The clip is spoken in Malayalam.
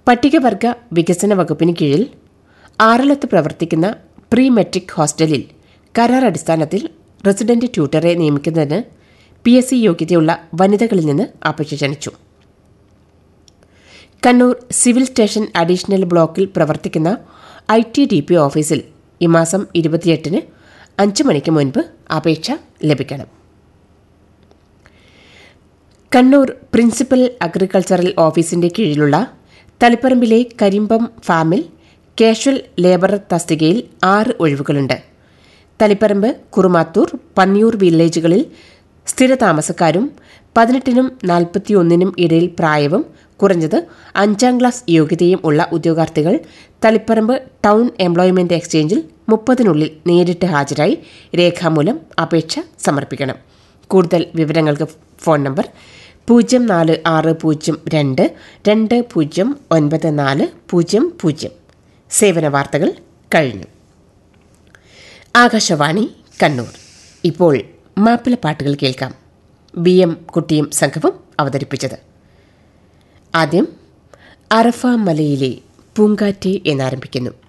പട്ടികവർഗ വികസന വകുപ്പിന് കീഴിൽ ആറളത്ത് പ്രവർത്തിക്കുന്ന പ്രീ മെട്രിക് ഹോസ്റ്റലിൽ കരാർ അടിസ്ഥാനത്തിൽ റെസിഡന്റ് ട്യൂട്ടറെ നിയമിക്കുന്നതിന് പി എസ് സി യോഗ്യതയുള്ള വനിതകളിൽ നിന്ന് അപേക്ഷ ക്ഷണിച്ചു കണ്ണൂർ സിവിൽ സ്റ്റേഷൻ അഡീഷണൽ ബ്ലോക്കിൽ പ്രവർത്തിക്കുന്ന ഐ ടി ഡി പി ഓഫീസിൽ ഈ മാസം ഇരുപത്തിയെട്ടിന് അഞ്ച് മണിക്ക് മുൻപ് അപേക്ഷ ലഭിക്കണം കണ്ണൂർ പ്രിൻസിപ്പൽ അഗ്രികൾച്ചറൽ ഓഫീസിന്റെ കീഴിലുള്ള തളിപ്പറമ്പിലെ കരിമ്പം ഫാമിൽ കാഷ്വൽ ലേബർ തസ്തികയിൽ ആറ് ഒഴിവുകളുണ്ട് തളിപ്പറമ്പ് കുറുമാത്തൂർ പന്നിയൂർ വില്ലേജുകളിൽ സ്ഥിരതാമസക്കാരും പതിനെട്ടിനും നാൽപ്പത്തിയൊന്നിനും ഇടയിൽ പ്രായവും കുറഞ്ഞത് അഞ്ചാം ക്ലാസ് യോഗ്യതയും ഉള്ള ഉദ്യോഗാർത്ഥികൾ തളിപ്പറമ്പ് ടൗൺ എംപ്ലോയ്മെന്റ് എക്സ്ചേഞ്ചിൽ മുപ്പതിനുള്ളിൽ നേരിട്ട് ഹാജരായി രേഖാമൂലം അപേക്ഷ സമർപ്പിക്കണം കൂടുതൽ വിവരങ്ങൾക്ക് ഫോൺ നമ്പർ പൂജ്യം നാല് ആറ് പൂജ്യം രണ്ട് രണ്ട് പൂജ്യം ഒൻപത് നാല് പൂജ്യം പൂജ്യം സേവന വാർത്തകൾ കഴിഞ്ഞു ആകാശവാണി കണ്ണൂർ ഇപ്പോൾ മാപ്പിളപ്പാട്ടുകൾ കേൾക്കാം ബി എം കുട്ടിയും സംഘവും അവതരിപ്പിച്ചത് ആദ്യം അറഫ മലയിലെ പൂങ്കാറ്റ് എന്നാരംഭിക്കുന്നു